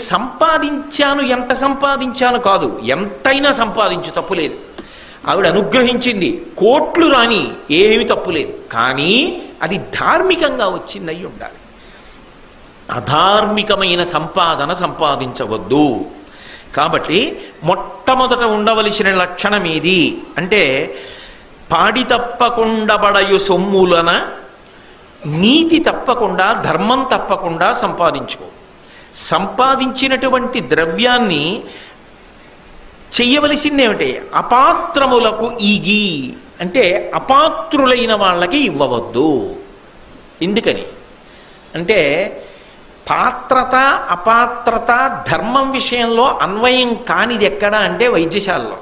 సంపాదించాను ఎంత సంపాదించాను కాదు ఎంతైనా సంపాదించు తప్పులేదు ఆవిడ అనుగ్రహించింది కోట్లు రాని ఏమీ తప్పులేదు కానీ అది ధార్మికంగా వచ్చిందయి ఉండాలి అధార్మికమైన సంపాదన సంపాదించవద్దు కాబట్టి మొట్టమొదట ఉండవలసిన లక్షణం ఏది అంటే పాడి తప్పకుండబడయు సొమ్ములన నీతి తప్పకుండా ధర్మం తప్పకుండా సంపాదించుకో సంపాదించినటువంటి ద్రవ్యాన్ని చెయ్యవలసిందేమిటి అపాత్రములకు ఈగి అంటే అపాత్రులైన వాళ్ళకి ఇవ్వవద్దు ఎందుకని అంటే పాత్రత అపాత్రత ధర్మం విషయంలో అన్వయం కానిది ఎక్కడ అంటే వైద్యశాలలో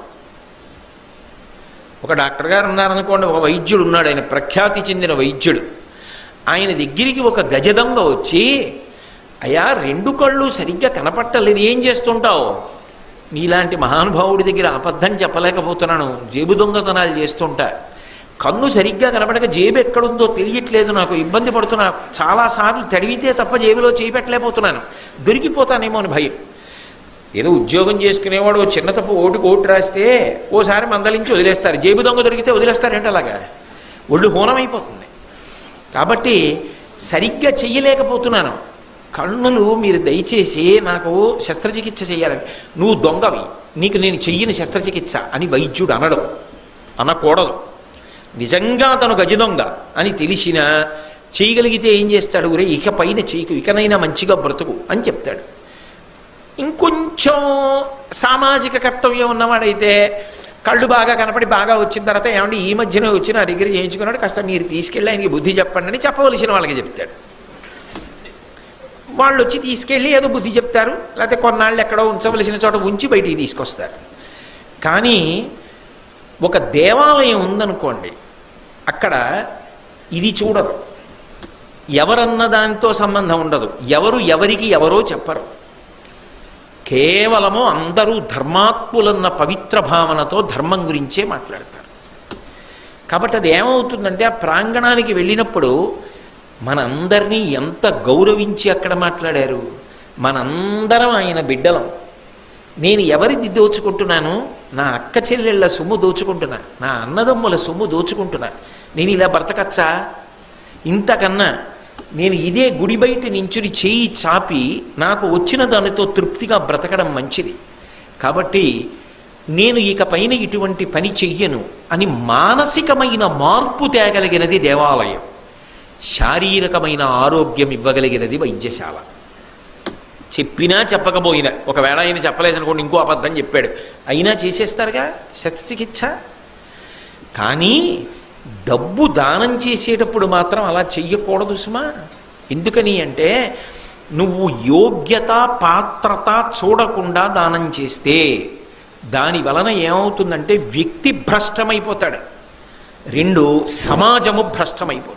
ఒక డాక్టర్ గారు ఉన్నారనుకోండి ఒక వైద్యుడు ఉన్నాడు ఆయన ప్రఖ్యాతి చెందిన వైద్యుడు ఆయన దగ్గరికి ఒక గజదొంగ వచ్చి అయ్యా రెండు కళ్ళు సరిగ్గా కనపట్టలేదు ఏం చేస్తుంటావు నీలాంటి మహానుభావుడి దగ్గర అబద్ధం చెప్పలేకపోతున్నాను జేబు దొంగతనాలు చేస్తుంటా కన్ను సరిగ్గా కనపడక జేబు ఎక్కడుందో తెలియట్లేదు నాకు ఇబ్బంది పడుతున్నా చాలాసార్లు తడివితే తప్ప జేబులో చేయి పెట్టలేకపోతున్నాను దొరికిపోతానేమో అని భయం ఏదో ఉద్యోగం చేసుకునేవాడు ఓ చిన్న తప్పు ఓటుకు ఓటు రాస్తే ఓసారి మందలించి వదిలేస్తారు జేబు దొంగ దొరికితే వదిలేస్తారంటే అలాగా ఒళ్ళు హోనమైపోతుంది కాబట్టి సరిగ్గా చెయ్యలేకపోతున్నాను కన్నులు మీరు దయచేసి నాకు శస్త్రచికిత్స చేయాలని నువ్వు దొంగవి నీకు నేను చెయ్యని శస్త్రచికిత్స అని వైద్యుడు అనడం అనకూడదు నిజంగా తను గజ దొంగ అని తెలిసినా చేయగలిగితే ఏం చేస్తాడు ఊరే ఇక పైన చేయకు ఇకనైనా మంచిగా బ్రతుకు అని చెప్తాడు ఇంకొంచెం సామాజిక కర్తవ్యం ఉన్నవాడైతే కళ్ళు బాగా కనపడి బాగా వచ్చిన తర్వాత ఏమంటే ఈ మధ్యనే వచ్చి నా దగ్గర చేయించుకున్నాడు కాస్త మీరు తీసుకెళ్ళి ఆయనకి బుద్ధి చెప్పండి అని చెప్పవలసిన వాళ్ళకి చెప్తాడు వాళ్ళు వచ్చి తీసుకెళ్ళి ఏదో బుద్ధి చెప్తారు లేకపోతే కొన్నాళ్ళు ఎక్కడో ఉంచవలసిన చోట ఉంచి బయటికి తీసుకొస్తారు కానీ ఒక దేవాలయం ఉందనుకోండి అక్కడ ఇది చూడరు ఎవరన్న దానితో సంబంధం ఉండదు ఎవరు ఎవరికి ఎవరో చెప్పరు కేవలము అందరూ ధర్మాత్ములన్న పవిత్ర భావనతో ధర్మం గురించే మాట్లాడతారు కాబట్టి అది ఏమవుతుందంటే ఆ ప్రాంగణానికి వెళ్ళినప్పుడు మనందరినీ ఎంత గౌరవించి అక్కడ మాట్లాడారు మనందరం ఆయన బిడ్డలం నేను ఎవరిది దోచుకుంటున్నాను నా అక్క చెల్లెళ్ళ సొమ్ము దోచుకుంటున్నా నా అన్నదమ్ముల సొమ్ము దోచుకుంటున్నా నేను ఇలా బ్రతకచ్చా ఇంతకన్నా నేను ఇదే గుడి బయట నించుని చేయి చాపి నాకు వచ్చిన దానితో తృప్తిగా బ్రతకడం మంచిది కాబట్టి నేను ఇక పైన ఇటువంటి పని చెయ్యను అని మానసికమైన మార్పు తేగలిగినది దేవాలయం శారీరకమైన ఆరోగ్యం ఇవ్వగలిగినది వైద్యశాల చెప్పినా చెప్పకపోయినా ఒకవేళ ఆయన చెప్పలేదనుకోండి ఇంకో అబద్ధం చెప్పాడు అయినా చేసేస్తారుగా శస్త్రచికిత్స కానీ డబ్బు దానం చేసేటప్పుడు మాత్రం అలా చెయ్యకూడదు సుమా ఎందుకని అంటే నువ్వు యోగ్యత పాత్రత చూడకుండా దానం చేస్తే దాని వలన ఏమవుతుందంటే వ్యక్తి భ్రష్టమైపోతాడు రెండు సమాజము భ్రష్టమైపోతుంది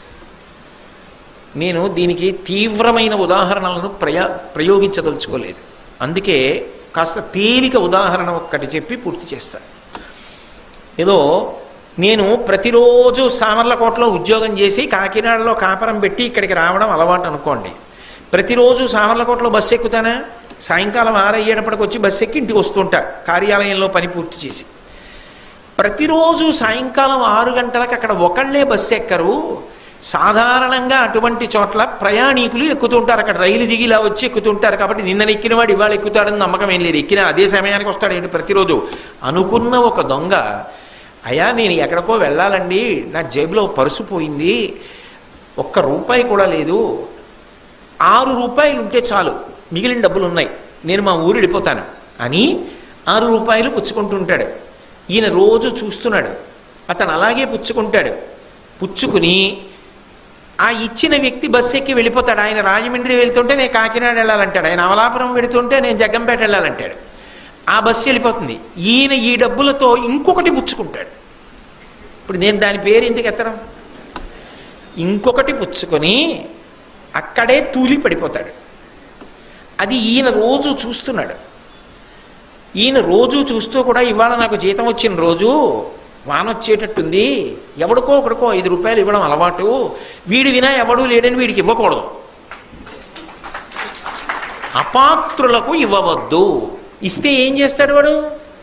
నేను దీనికి తీవ్రమైన ఉదాహరణలను ప్రయా ప్రయోగించదలుచుకోలేదు అందుకే కాస్త తేలిక ఉదాహరణ ఒక్కటి చెప్పి పూర్తి చేస్తాను ఏదో నేను ప్రతిరోజు సామర్లకోటలో ఉద్యోగం చేసి కాకినాడలో కాపరం పెట్టి ఇక్కడికి రావడం అలవాటు అనుకోండి ప్రతిరోజు సామర్లకోటలో బస్సు ఎక్కుతానా సాయంకాలం ఆరయ్యేటప్పటికి వచ్చి బస్సు ఎక్కి ఇంటికి వస్తుంటా కార్యాలయంలో పని పూర్తి చేసి ప్రతిరోజు సాయంకాలం ఆరు గంటలకు అక్కడ ఒకళ్ళే బస్సు ఎక్కరు సాధారణంగా అటువంటి చోట్ల ప్రయాణికులు ఎక్కుతుంటారు అక్కడ రైలు దిగి ఇలా వచ్చి ఎక్కుతుంటారు కాబట్టి నిన్న ఎక్కిన వాడు ఇవాళ ఎక్కుతాడని నమ్మకం ఏం లేదు ఎక్కిన అదే సమయానికి వస్తాడు ఏంటి ప్రతిరోజు అనుకున్న ఒక దొంగ అయ్యా నేను ఎక్కడికో వెళ్ళాలండి నా జేబులో పర్సు పోయింది ఒక్క రూపాయి కూడా లేదు ఆరు రూపాయలు ఉంటే చాలు మిగిలిన డబ్బులు ఉన్నాయి నేను మా ఊరు వెళ్ళిపోతాను అని ఆరు రూపాయలు పుచ్చుకుంటుంటాడు ఈయన రోజు చూస్తున్నాడు అతను అలాగే పుచ్చుకుంటాడు పుచ్చుకుని ఆ ఇచ్చిన వ్యక్తి బస్సు ఎక్కి వెళ్ళిపోతాడు ఆయన రాజమండ్రి వెళ్తుంటే నేను కాకినాడ వెళ్ళాలంటాడు ఆయన అవలాపురం వెళుతుంటే నేను జగ్గంపేట వెళ్ళాలంటాడు ఆ బస్సు వెళ్ళిపోతుంది ఈయన ఈ డబ్బులతో ఇంకొకటి పుచ్చుకుంటాడు ఇప్పుడు నేను దాని పేరు ఎందుకు ఎత్తడం ఇంకొకటి పుచ్చుకొని అక్కడే తూలి పడిపోతాడు అది ఈయన రోజు చూస్తున్నాడు ఈయన రోజు చూస్తూ కూడా ఇవాళ నాకు జీతం వచ్చిన రోజు వాన వచ్చేటట్టుంది ఎవడికో ఒకడికో ఐదు రూపాయలు ఇవ్వడం అలవాటు వీడి వినా ఎవడూ లేడని వీడికి ఇవ్వకూడదు అపాత్రులకు ఇవ్వవద్దు ఇస్తే ఏం చేస్తాడు వాడు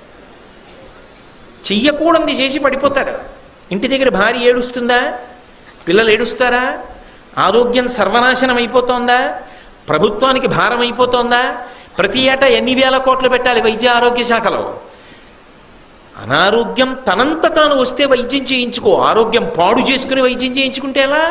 చెయ్యకూడనిది చేసి పడిపోతాడు ఇంటి దగ్గర భార్య ఏడుస్తుందా పిల్లలు ఏడుస్తారా ఆరోగ్యం సర్వనాశనం అయిపోతోందా ప్రభుత్వానికి భారం అయిపోతోందా ప్రతి ఏటా ఎన్ని వేల కోట్లు పెట్టాలి వైద్య ఆరోగ్య శాఖలో అనారోగ్యం తనంత తాను వస్తే వైద్యం చేయించుకో ఆరోగ్యం పాడు చేసుకుని వైద్యం చేయించుకుంటే ఎలా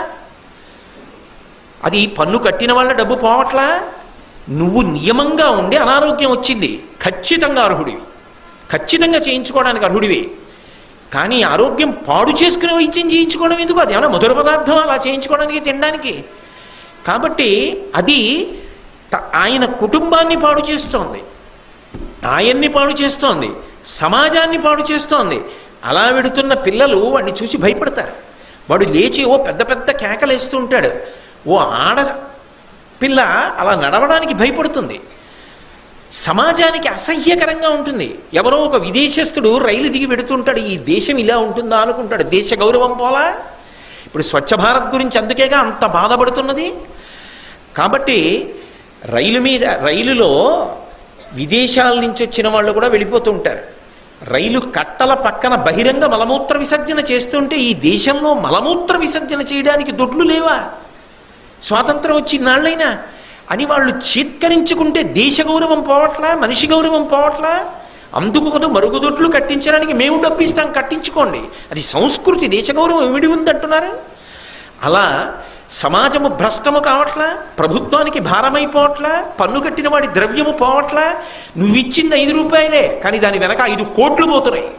అది పన్ను కట్టిన వాళ్ళ డబ్బు పోవట్లా నువ్వు నియమంగా ఉండి అనారోగ్యం వచ్చింది ఖచ్చితంగా అర్హుడివి ఖచ్చితంగా చేయించుకోవడానికి అర్హుడివి కానీ ఆరోగ్యం పాడు చేసుకుని వైద్యం చేయించుకోవడం ఎందుకు అది ఏమైనా మధుర పదార్థం అలా చేయించుకోవడానికి తినడానికి కాబట్టి అది త- ఆయన కుటుంబాన్ని పాడు చేస్తోంది ఆయన్ని పాడు చేస్తోంది సమాజాన్ని పాడు చేస్తోంది అలా వెడుతున్న పిల్లలు వాడిని చూసి భయపడతారు వాడు లేచి ఓ పెద్ద పెద్ద కేకలేస్తూ ఉంటాడు ఓ ఆడ పిల్ల అలా నడవడానికి భయపడుతుంది సమాజానికి అసహ్యకరంగా ఉంటుంది ఎవరో ఒక విదేశస్థుడు రైలు దిగి వెడుతుంటాడు ఈ దేశం ఇలా ఉంటుందా అనుకుంటాడు దేశ గౌరవం పోలా ఇప్పుడు స్వచ్ఛ భారత్ గురించి అందుకేగా అంత బాధపడుతున్నది కాబట్టి రైలు మీద రైలులో విదేశాల నుంచి వచ్చిన వాళ్ళు కూడా వెళ్ళిపోతుంటారు రైలు కట్టల పక్కన బహిరంగ మలమూత్ర విసర్జన చేస్తుంటే ఈ దేశంలో మలమూత్ర విసర్జన చేయడానికి దొడ్లు లేవా స్వాతంత్రం వచ్చి నాళ్ళైనా అని వాళ్ళు చీత్కరించుకుంటే దేశ గౌరవం పోవట్లా మనిషి గౌరవం పోవట్లా అందుకు కదా మరుగుదొడ్లు కట్టించడానికి మేము డబ్బిస్తాం కట్టించుకోండి అది సంస్కృతి దేశ గౌరవం ఇమిడి ఉందంటున్నారు అలా సమాజము భ్రష్టము కావట్లా ప్రభుత్వానికి భారమైపోవట్లా పన్ను కట్టిన వాడి ద్రవ్యము పోవట్లా నువ్విచ్చింది ఐదు రూపాయలే కానీ దాని వెనక ఐదు కోట్లు పోతున్నాయి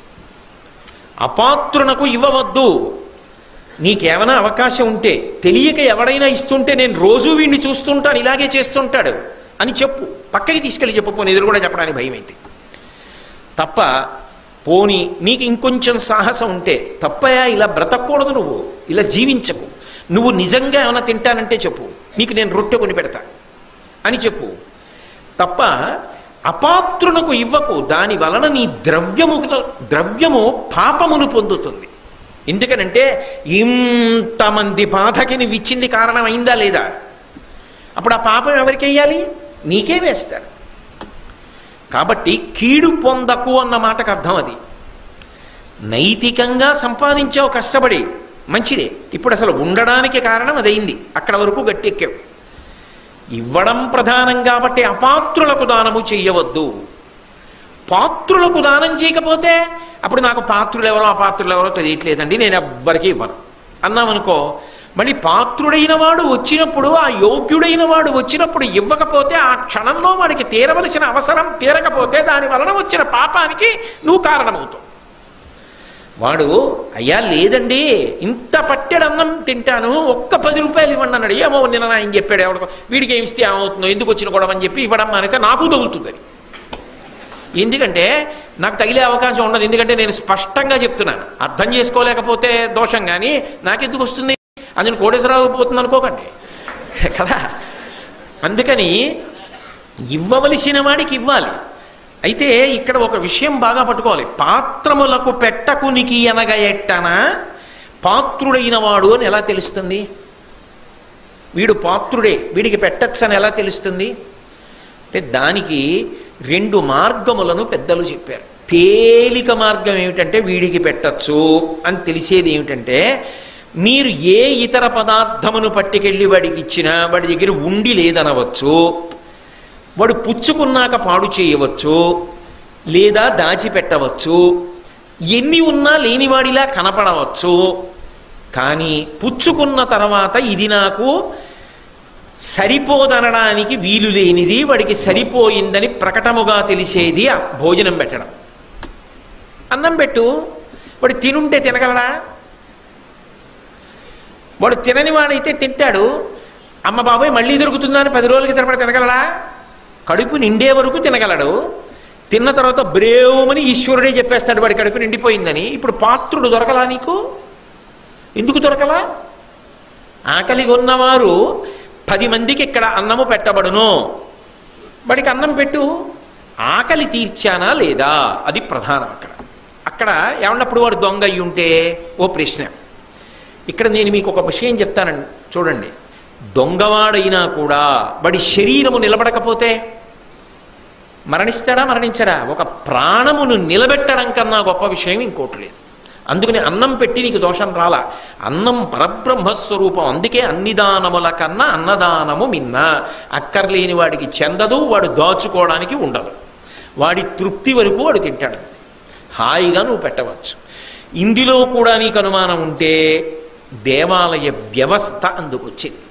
అపాత్రునకు ఇవ్వవద్దు నీకేమైనా అవకాశం ఉంటే తెలియక ఎవడైనా ఇస్తుంటే నేను రోజు వీడిని చూస్తుంటాను ఇలాగే చేస్తుంటాడు అని చెప్పు పక్కకి తీసుకెళ్ళి చెప్పు పోనీ ఎదురు కూడా చెప్పడానికి భయం అయితే తప్ప పోని నీకు ఇంకొంచెం సాహసం ఉంటే తప్పయా ఇలా బ్రతకూడదు నువ్వు ఇలా జీవించకు నువ్వు నిజంగా ఏమైనా తింటానంటే చెప్పు నీకు నేను రొట్టె కొని పెడతా అని చెప్పు తప్ప అపాత్రునకు ఇవ్వకు దాని వలన నీ ద్రవ్యము ద్రవ్యము పాపమును పొందుతుంది ఎందుకనంటే ఇంతమంది బాధకి నువ్వు ఇచ్చింది కారణమైందా లేదా అప్పుడు ఆ పాపం ఎవరికి వేయాలి నీకే వేస్తాడు కాబట్టి కీడు పొందకు అన్న మాటకు అర్థం అది నైతికంగా సంపాదించావు కష్టపడి మంచిదే ఇప్పుడు అసలు ఉండడానికి కారణం అదైంది అక్కడ వరకు గట్టెక్కావు ఇవ్వడం ప్రధానం కాబట్టి అపాత్రులకు దానము చెయ్యవద్దు పాత్రులకు దానం చేయకపోతే అప్పుడు నాకు పాత్రులు ఎవరో అపాత్రులు ఎవరో తెలియట్లేదండి నేను ఎవ్వరికీ ఇవ్వను అన్నామనుకో మళ్ళీ పాత్రుడైన వాడు వచ్చినప్పుడు ఆ యోగ్యుడైన వాడు వచ్చినప్పుడు ఇవ్వకపోతే ఆ క్షణంలో వాడికి తీరవలసిన అవసరం తీరకపోతే దాని వలన వచ్చిన పాపానికి నువ్వు కారణమవుతావు వాడు అయ్యా లేదండి ఇంత పట్టెడు అన్నం తింటాను ఒక్క పది రూపాయలు ఇవ్వండి అన్నాడు ఏమో నిన్న ఆయన చెప్పాడు ఎవడికో వీడికి ఏమి ఇస్తే ఏమవుతుందో ఎందుకు వచ్చిన గొడవ అని చెప్పి ఇవ్వడం మానైతే నాకు తగులుతుంది ఎందుకంటే నాకు తగిలే అవకాశం ఉండదు ఎందుకంటే నేను స్పష్టంగా చెప్తున్నాను అర్థం చేసుకోలేకపోతే దోషం కానీ నాకెందుకు వస్తుంది అందుని కోటేశ్వరరావు పోతుంది అనుకోకండి కదా అందుకని ఇవ్వవలసిన వాడికి ఇవ్వాలి అయితే ఇక్కడ ఒక విషయం బాగా పట్టుకోవాలి పాత్రములకు పెట్టకునికి అనగ ఎట్టనా పాత్రుడైన వాడు అని ఎలా తెలుస్తుంది వీడు పాత్రుడే వీడికి పెట్టచ్చని ఎలా తెలుస్తుంది అంటే దానికి రెండు మార్గములను పెద్దలు చెప్పారు తేలిక మార్గం ఏమిటంటే వీడికి పెట్టచ్చు అని తెలిసేది ఏమిటంటే మీరు ఏ ఇతర పదార్థమును పట్టుకెళ్ళి వాడికి ఇచ్చినా వాడి దగ్గర ఉండి లేదనవచ్చు వాడు పుచ్చుకున్నాక పాడు చేయవచ్చు లేదా దాచిపెట్టవచ్చు ఎన్ని ఉన్నా లేనివాడిలా కనపడవచ్చు కానీ పుచ్చుకున్న తర్వాత ఇది నాకు సరిపోదనడానికి వీలు లేనిది వాడికి సరిపోయిందని ప్రకటముగా తెలిసేది ఆ భోజనం పెట్టడం అన్నం పెట్టు వాడు తినుంటే తినగలడా వాడు తినని వాడైతే తింటాడు అమ్మ బాబాయ్ మళ్ళీ దొరుకుతుందా అని పది రోజులకి సరిపడ తినగలడా కడుపు నిండే వరకు తినగలడు తిన్న తర్వాత బ్రేవమని ఈశ్వరుడే చెప్పేస్తాడు వాడి కడుపు నిండిపోయిందని ఇప్పుడు పాత్రుడు దొరకలా నీకు ఎందుకు దొరకలా ఆకలి ఉన్నవారు పది మందికి ఇక్కడ అన్నము పెట్టబడును వాడికి అన్నం పెట్టు ఆకలి తీర్చానా లేదా అది ప్రధానం అక్కడ అక్కడ ఏమన్నప్పుడు వాడు దొంగ అయి ఉంటే ఓ ప్రశ్న ఇక్కడ నేను మీకు ఒక విషయం చెప్తానండి చూడండి దొంగవాడైనా కూడా వాడి శరీరము నిలబడకపోతే మరణిస్తాడా మరణించడా ఒక ప్రాణమును నిలబెట్టడం కన్నా గొప్ప విషయం ఇంకోటి లేదు అందుకని అన్నం పెట్టి నీకు దోషం రాలా అన్నం పరబ్రహ్మస్వరూపం అందుకే అన్ని దానముల కన్నా అన్నదానము మిన్న అక్కర్లేని వాడికి చెందదు వాడు దాచుకోవడానికి ఉండదు వాడి తృప్తి వరకు వాడు తింటాడు హాయిగా నువ్వు పెట్టవచ్చు ఇందులో కూడా నీకు అనుమానం ఉంటే దేవాలయ వ్యవస్థ అందుకొచ్చింది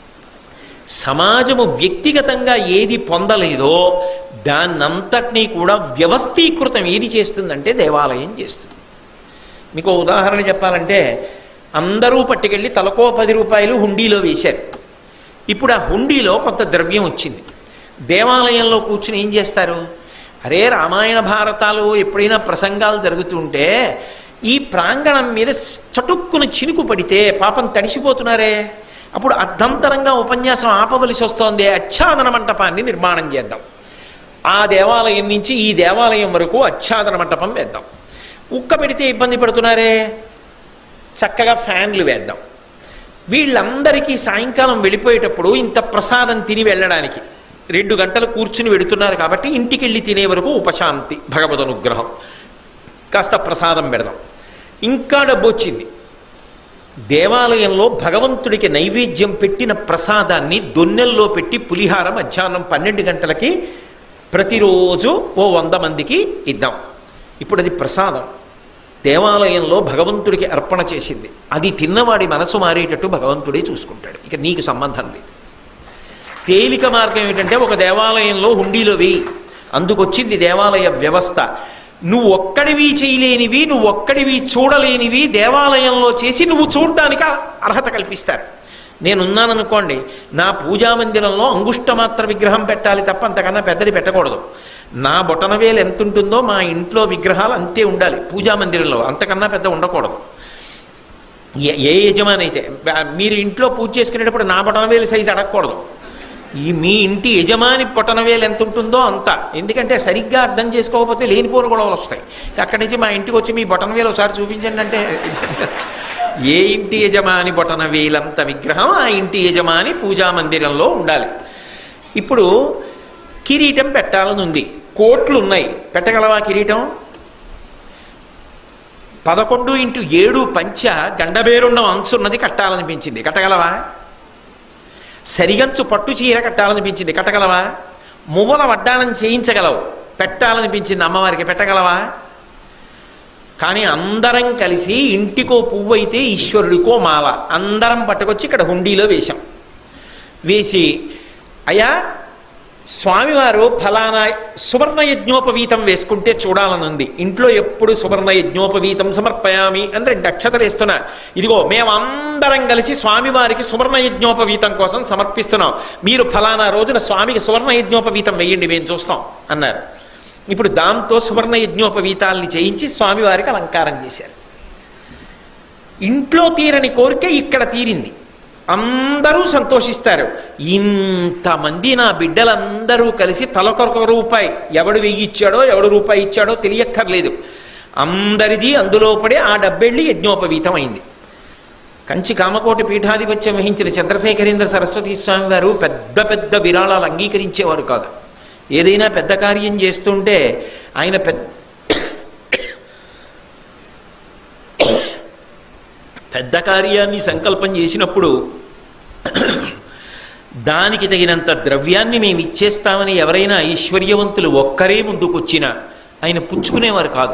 సమాజము వ్యక్తిగతంగా ఏది పొందలేదో దాన్నంతటినీ కూడా వ్యవస్థీకృతం ఏది చేస్తుందంటే దేవాలయం చేస్తుంది మీకు ఓ ఉదాహరణ చెప్పాలంటే అందరూ పట్టుకెళ్ళి తలకో పది రూపాయలు హుండీలో వేశారు ఇప్పుడు ఆ హుండీలో కొంత ద్రవ్యం వచ్చింది దేవాలయంలో కూర్చుని ఏం చేస్తారు అరే రామాయణ భారతాలు ఎప్పుడైనా ప్రసంగాలు జరుగుతుంటే ఈ ప్రాంగణం మీద చటుక్కున చినుకు పడితే పాపం తడిసిపోతున్నారే అప్పుడు అర్ధంతరంగా ఉపన్యాసం ఆపవలసి వస్తోంది ఆచ్ఛాదన మంటపాన్ని నిర్మాణం చేద్దాం ఆ దేవాలయం నుంచి ఈ దేవాలయం వరకు ఆచ్ఛాదన మంటపం వేద్దాం ఉక్క పెడితే ఇబ్బంది పడుతున్నారే చక్కగా ఫ్యాన్లు వేద్దాం వీళ్ళందరికీ సాయంకాలం వెళ్ళిపోయేటప్పుడు ఇంత ప్రసాదం తిని వెళ్ళడానికి రెండు గంటలు కూర్చుని వెడుతున్నారు కాబట్టి ఇంటికి వెళ్ళి తినే వరకు ఉపశాంతి భగవద్ అనుగ్రహం కాస్త ప్రసాదం పెడదాం ఇంకా డబ్బు వచ్చింది దేవాలయంలో భగవంతుడికి నైవేద్యం పెట్టిన ప్రసాదాన్ని దొన్నెల్లో పెట్టి పులిహార మధ్యాహ్నం పన్నెండు గంటలకి ప్రతిరోజు ఓ వంద మందికి ఇద్దాం ఇప్పుడు అది ప్రసాదం దేవాలయంలో భగవంతుడికి అర్పణ చేసింది అది తిన్నవాడి మనసు మారేటట్టు భగవంతుడే చూసుకుంటాడు ఇక నీకు సంబంధం లేదు తేలిక మార్గం ఏంటంటే ఒక దేవాలయంలో హుండీలో వేయి అందుకొచ్చింది దేవాలయ వ్యవస్థ నువ్వు ఒక్కడివి చేయలేనివి నువ్వు ఒక్కడివి చూడలేనివి దేవాలయంలో చేసి నువ్వు చూడడానికి అర్హత కల్పిస్తారు నేనున్నాననుకోండి నా పూజా మందిరంలో అంగుష్టమాత్ర విగ్రహం పెట్టాలి తప్ప అంతకన్నా పెద్దది పెట్టకూడదు నా బొటనవేలు ఎంత ఉంటుందో మా ఇంట్లో విగ్రహాలు అంతే ఉండాలి పూజా మందిరంలో అంతకన్నా పెద్ద ఉండకూడదు ఏ ఏ యజమాని అయితే మీరు ఇంట్లో పూజ చేసుకునేటప్పుడు నా బొటనవేలు సైజు అడగకూడదు ఈ మీ ఇంటి యజమాని పొటనవేలు ఎంత ఉంటుందో అంత ఎందుకంటే సరిగ్గా అర్థం చేసుకోకపోతే లేనిపోని గొడవలు వస్తాయి అక్కడి నుంచి మా ఇంటికి వచ్చి మీ బొటనవేలు ఒకసారి చూపించండి అంటే ఏ ఇంటి యజమాని బొటనవేలంత విగ్రహం ఆ ఇంటి యజమాని పూజా మందిరంలో ఉండాలి ఇప్పుడు కిరీటం పెట్టాలని ఉంది కోట్లు ఉన్నాయి పెట్టగలవా కిరీటం పదకొండు ఇంటూ ఏడు పంచ గండబేరుండం అంచున్నది కట్టాలనిపించింది కట్టగలవా సరిగంచు పట్టు చీర కట్టాలనిపించింది కట్టగలవా మువ్వల వడ్డాణం చేయించగలవు పెట్టాలనిపించింది అమ్మవారికి పెట్టగలవా కానీ అందరం కలిసి ఇంటికో పువ్వు అయితే ఈశ్వరుడికో మాల అందరం పట్టుకొచ్చి ఇక్కడ హుండీలో వేశాం వేసి అయ్యా స్వామివారు ఫలానా సువర్ణ యజ్ఞోపవీతం వేసుకుంటే చూడాలనుంది ఇంట్లో ఎప్పుడు సువర్ణ యజ్ఞోపవీతం సమర్పయామి అని రెండు అక్షతలు వేస్తున్నా ఇదిగో మేమందరం కలిసి స్వామివారికి సువర్ణ యజ్ఞోపవీతం కోసం సమర్పిస్తున్నాం మీరు ఫలానా రోజున స్వామికి సువర్ణ యజ్ఞోపవీతం వేయండి మేము చూస్తాం అన్నారు ఇప్పుడు దాంతో సువర్ణ యజ్ఞోపవీతాల్ని చేయించి స్వామివారికి అలంకారం చేశారు ఇంట్లో తీరని కోరిక ఇక్కడ తీరింది అందరూ సంతోషిస్తారు ఇంతమంది నా బిడ్డలందరూ కలిసి తలకొరొక రూపాయి ఎవడు వెయ్యి ఇచ్చాడో ఎవడు రూపాయి ఇచ్చాడో తెలియక్కర్లేదు అందరిది అందులో పడి ఆ డబ్బెళ్ళి యజ్ఞోపవీతం అయింది కంచి కామకోటి పీఠాధిపత్యం వహించిన చంద్రశేఖరేంద్ర సరస్వతి స్వామి వారు పెద్ద పెద్ద విరాళాలు అంగీకరించేవారు కాదు ఏదైనా పెద్ద కార్యం చేస్తుంటే ఆయన పెద్ద పెద్ద కార్యాన్ని సంకల్పం చేసినప్పుడు దానికి తగినంత ద్రవ్యాన్ని మేము ఇచ్చేస్తామని ఎవరైనా ఐశ్వర్యవంతులు ఒక్కరే ముందుకొచ్చినా ఆయన పుచ్చుకునేవారు కాదు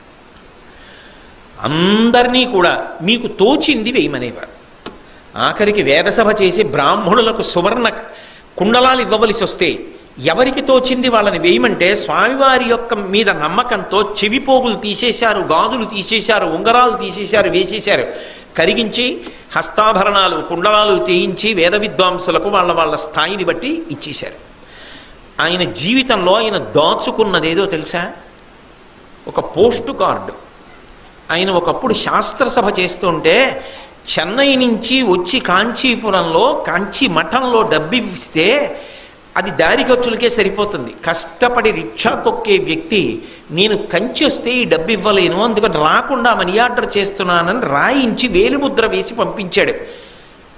అందరినీ కూడా మీకు తోచింది వేయమనేవారు ఆఖరికి వేదసభ చేసి బ్రాహ్మణులకు సువర్ణ కుండలాలు ఇవ్వవలసి వస్తే ఎవరికి తోచింది వాళ్ళని వేయమంటే స్వామివారి యొక్క మీద నమ్మకంతో చెవిపోగులు తీసేశారు గాజులు తీసేశారు ఉంగరాలు తీసేశారు వేసేశారు కరిగించి హస్తాభరణాలు కుండలాలు తీయించి వేద విద్వాంసులకు వాళ్ళ వాళ్ళ స్థాయిని బట్టి ఇచ్చేశారు ఆయన జీవితంలో ఆయన దాచుకున్నదేదో తెలుసా ఒక పోస్టు కార్డు ఆయన ఒకప్పుడు శాస్త్రసభ చేస్తుంటే చెన్నై నుంచి వచ్చి కాంచీపురంలో కాంచీ మఠంలో డబ్బిస్తే అది దారి ఖర్చులకే సరిపోతుంది కష్టపడి రిక్షా తొక్కే వ్యక్తి నేను కంచి వస్తే ఈ డబ్బు ఇవ్వలేను అందుకని రాకుండా మనీ ఆర్డర్ చేస్తున్నానని రాయించి వేలిముద్ర వేసి పంపించాడు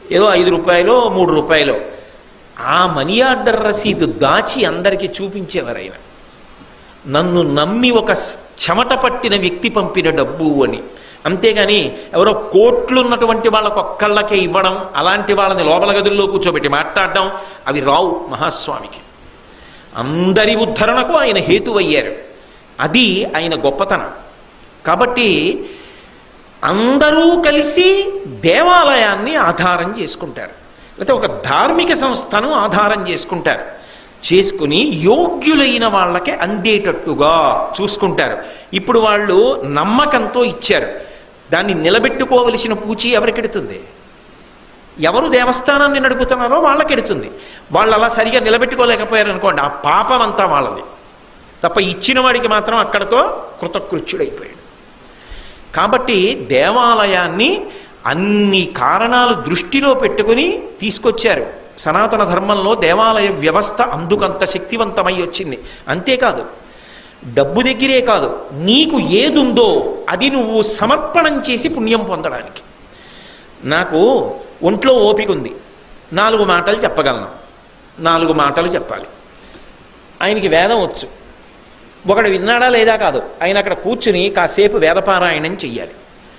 ఏదో ఐదు రూపాయలు మూడు రూపాయలు ఆ మనీ ఆర్డర్ రసీదు దాచి అందరికీ చూపించేవారు ఆయన నన్ను నమ్మి ఒక చెమట పట్టిన వ్యక్తి పంపిన డబ్బు అని అంతేగాని ఎవరో కోట్లు ఉన్నటువంటి వాళ్ళకు ఒక్కళ్ళకే ఇవ్వడం అలాంటి వాళ్ళని లోపల గదుల్లో కూర్చోబెట్టి మాట్లాడడం అవి రావు మహాస్వామికి అందరి ఉద్ధరణకు ఆయన హేతువయ్యారు అది ఆయన గొప్పతనం కాబట్టి అందరూ కలిసి దేవాలయాన్ని ఆధారం చేసుకుంటారు లేకపోతే ఒక ధార్మిక సంస్థను ఆధారం చేసుకుంటారు చేసుకుని యోగ్యులైన వాళ్ళకి అందేటట్టుగా చూసుకుంటారు ఇప్పుడు వాళ్ళు నమ్మకంతో ఇచ్చారు దాన్ని నిలబెట్టుకోవలసిన పూచి ఎవరికెడుతుంది ఎవరు దేవస్థానాన్ని నడుపుతున్నారో వాళ్ళకెడుతుంది వాళ్ళు అలా సరిగా నిలబెట్టుకోలేకపోయారు అనుకోండి ఆ పాపం అంతా వాళ్ళది తప్ప ఇచ్చిన వాడికి మాత్రం అక్కడతో కృతకృత్యుడైపోయాడు కాబట్టి దేవాలయాన్ని అన్ని కారణాలు దృష్టిలో పెట్టుకుని తీసుకొచ్చారు సనాతన ధర్మంలో దేవాలయ వ్యవస్థ అందుకంత శక్తివంతమై వచ్చింది అంతేకాదు డబ్బు దగ్గరే కాదు నీకు ఏదుందో అది నువ్వు సమర్పణం చేసి పుణ్యం పొందడానికి నాకు ఒంట్లో ఓపిక ఉంది నాలుగు మాటలు చెప్పగలను నాలుగు మాటలు చెప్పాలి ఆయనకి వేదం వచ్చు ఒకడు విన్నాడా లేదా కాదు ఆయన అక్కడ కూర్చుని కాసేపు వేదపారాయణం చెయ్యాలి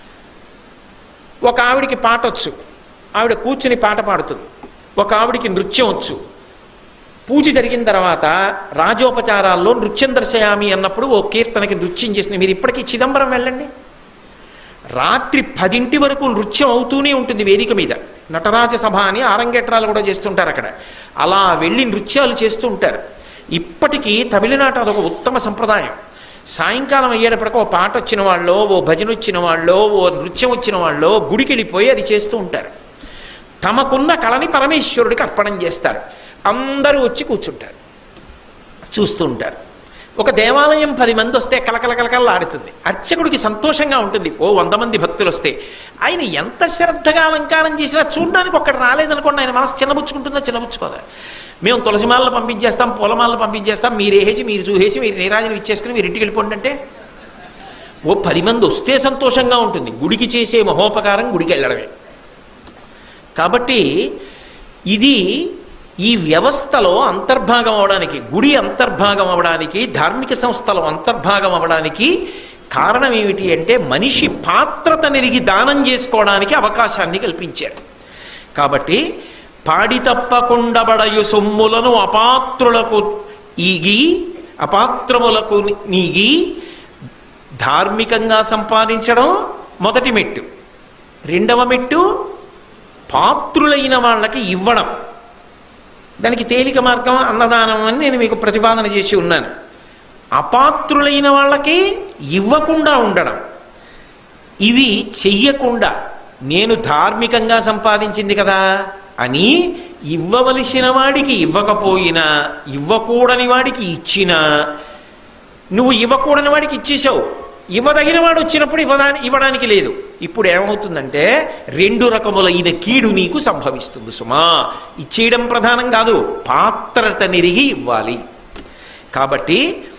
ఒక ఆవిడికి పాట వచ్చు ఆవిడ కూర్చుని పాట పాడుతుంది ఒక ఆవిడికి నృత్యం వచ్చు పూజ జరిగిన తర్వాత రాజోపచారాల్లో నృత్యం దర్శయామి అన్నప్పుడు ఓ కీర్తనకి నృత్యం చేసిన మీరు ఇప్పటికీ చిదంబరం వెళ్ళండి రాత్రి పదింటి వరకు నృత్యం అవుతూనే ఉంటుంది వేదిక మీద నటరాజ సభ అని ఆరంగేట్రాలు కూడా చేస్తుంటారు అక్కడ అలా వెళ్ళి నృత్యాలు చేస్తూ ఉంటారు ఇప్పటికీ తమిళనాట అదొక ఉత్తమ సంప్రదాయం సాయంకాలం అయ్యేటప్పటికి ఓ పాట వచ్చిన వాళ్ళు ఓ భజన వచ్చిన వాళ్ళు ఓ నృత్యం వచ్చిన వాళ్ళు గుడికి వెళ్ళిపోయి అది చేస్తూ ఉంటారు తమకున్న కళని పరమేశ్వరుడికి అర్పణం చేస్తారు అందరూ వచ్చి కూర్చుంటారు చూస్తూ ఉంటారు ఒక దేవాలయం పది మంది వస్తే కలకల కలకల ఆడుతుంది అర్చకుడికి సంతోషంగా ఉంటుంది ఓ వంద మంది భక్తులు వస్తే ఆయన ఎంత శ్రద్ధగా అలంకారం చేసినా చూడడానికి ఒక్కటి రాలేదనుకోండి ఆయన మనసు చిన్నబుచ్చుకుంటుందా చిన్నబుచ్చుకోదా మేము తులసిమాలను పంపించేస్తాం పూలమాలను పంపించేస్తాం మీరు వేసేసి మీరు చూసేసి మీరు నీరాజనం ఇచ్చేసుకుని మీరు ఇంటికి వెళ్ళిపోండి అంటే ఓ పది మంది వస్తే సంతోషంగా ఉంటుంది గుడికి చేసే మహోపకారం గుడికి వెళ్ళడమే కాబట్టి ఇది ఈ వ్యవస్థలో అంతర్భాగం అవడానికి గుడి అంతర్భాగం అవడానికి ధార్మిక సంస్థలో అంతర్భాగం అవడానికి కారణం ఏమిటి అంటే మనిషి పాత్రత నెరిగి దానం చేసుకోవడానికి అవకాశాన్ని కల్పించారు కాబట్టి పాడి తప్పకుండబడయు సొమ్ములను అపాత్రులకు ఈగి అపాత్రములకు నీగి ధార్మికంగా సంపాదించడం మొదటి మెట్టు రెండవ మెట్టు పాత్రులైన వాళ్ళకి ఇవ్వడం దానికి తేలిక మార్గం అన్నదానం అని నేను మీకు ప్రతిపాదన చేసి ఉన్నాను అపాత్రులైన వాళ్ళకి ఇవ్వకుండా ఉండడం ఇవి చెయ్యకుండా నేను ధార్మికంగా సంపాదించింది కదా అని ఇవ్వవలసిన వాడికి ఇవ్వకపోయినా ఇవ్వకూడని వాడికి ఇచ్చినా నువ్వు ఇవ్వకూడని వాడికి ఇచ్చేసావు ఇవ్వదగిన వాడు వచ్చినప్పుడు ఇవ్వదాని ఇవ్వడానికి లేదు ఇప్పుడు ఏమవుతుందంటే రెండు రకములైన కీడు నీకు సంభవిస్తుంది సుమా ఇచ్చేయడం ప్రధానం కాదు పాత్రత నెరిగి ఇవ్వాలి కాబట్టి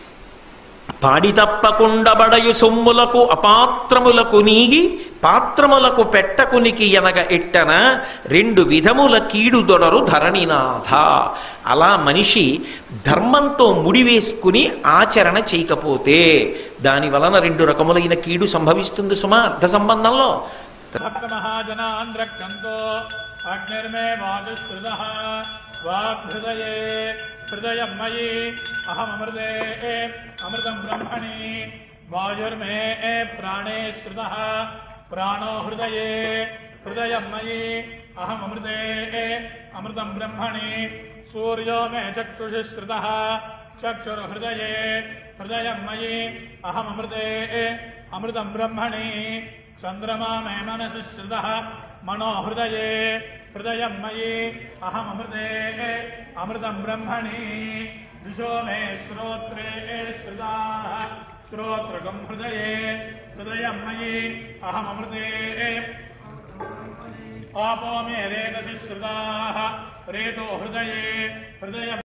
పాడి తప్పకుండబడయు సొమ్ములకు అపాత్రములకు నీగి పాత్రములకు పెట్టకునికి ఎనగ ఎట్టన రెండు విధముల కీడు దొడరు ధరణినాథ అలా మనిషి ధర్మంతో ముడివేసుకుని ఆచరణ చేయకపోతే దాని వలన రెండు రకములైన కీడు సంభవిస్తుంది సుమా అర్థ సంబంధంలో భక్తమహాజనాన్ రక్షంతో అగ్నిర్మే వాజుశ్రుతః వాగ్హృదయే హృదయం మయి అహమృతే అమృతం బ్రహ్మణి వాయుర్మే ప్రాణే శ్రుతః ప్రాణో హృదయే హృదయం మయి అహమృతే అమృతం బ్రహ్మణి సూర్యో మే చక్షుషి శ్రుతః చక్షుర్హృదయే హృదయం మయి అహమృతే అమృతం బ్రహ్మణి చంద్రమా మే మనసి శ్రుత మనో హృదయే హృదయం మయి అహమృతే అమృతం బ్రహ్మణి దిశో మే శ్రోత్రే శ్రుతా శ్రోత్రకం హృదయే హృదయం మయి అహమృతే ఆపో మే రేతసి శ్రుతా రేతో హృదయే హృదయం